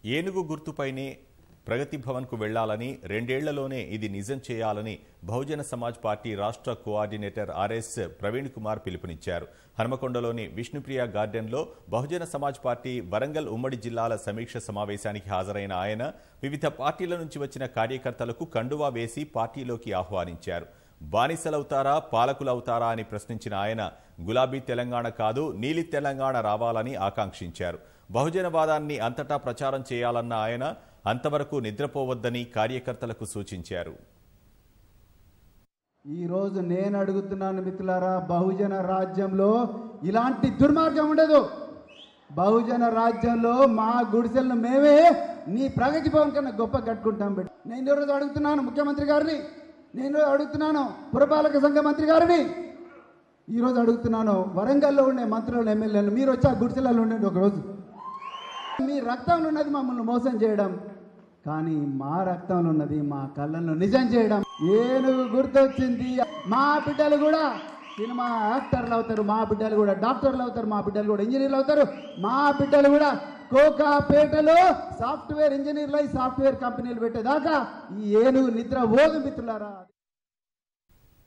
ఏనుగు గుర్తుపైనే ప్రగతి భవన్కు వెళ్లాలని రెండేళ్లలోనే ఇది నిజం చేయాలని బహుజన సమాజ్ పార్టీ రాష్ట్ర కోఆర్డినేటర్ ఆర్ఎస్ ప్రవీణ్ కుమార్ పిలుపునిచ్చారు హనుమకొండలోని విష్ణుప్రియ గార్డెన్లో బహుజన సమాజ్ పార్టీ వరంగల్ ఉమ్మడి జిల్లాల సమీక్ష సమావేశానికి హాజరైన ఆయన వివిధ పార్టీల నుంచి వచ్చిన కార్యకర్తలకు కండువా వేసి పార్టీలోకి ఆహ్వానించారు బానిసలవుతారా పాలకులవుతారా అని ప్రశ్నించిన ఆయన గులాబీ తెలంగాణ కాదు నీలి తెలంగాణ రావాలని ఆకాంక్షించారు బహుజనవాదాన్ని అంతటా ప్రచారం చేయాలన్న ఆయన అంతవరకు నిద్రపోవద్దని కార్యకర్తలకు సూచించారు ఈరోజు నేను అడుగుతున్నాను మిత్రులారా బహుజన రాజ్యంలో ఇలాంటి దుర్మార్గం ఉండదు బహుజన రాజ్యంలో మా గుడిసెలను మేమే నీ ప్రగతి భవన్ కన్నా గొప్ప కట్టుకుంటాం బిడ్డ నేను ఈరోజు అడుగుతున్నాను ముఖ్యమంత్రి గారిని నేను ఈరోజు అడుగుతున్నాను పురపాలక సంఘ మంత్రి గారిని ఈరోజు అడుగుతున్నాను వరంగల్లో ఉండే మంత్రులను ఎమ్మెల్యేలు మీరు వచ్చి ఆ గుడిసెలలో ఉండండి ఒకరోజు మీ రక్తంలో ఉన్నది మమ్మల్ని మోసం చేయడం కానీ మా రక్తంలో ఉన్నది మా కళ్ళల్లో నిజం చేయడం ఏనుగు గుర్తొచ్చింది మా బిడ్డలు కూడా సినిమా యాక్టర్లు అవుతారు మా బిడ్డలు కూడా డాక్టర్లు అవుతారు మా బిడ్డలు కూడా ఇంజనీర్లు అవుతారు మా బిడ్డలు కూడా కోకాపేటలో సాఫ్ట్వేర్ ఇంజనీర్లు అయి సాఫ్ట్వేర్ కంపెనీలు పెట్టేదాకా ఈ ఏనుగు నిద్ర పోదు మిత్రులారా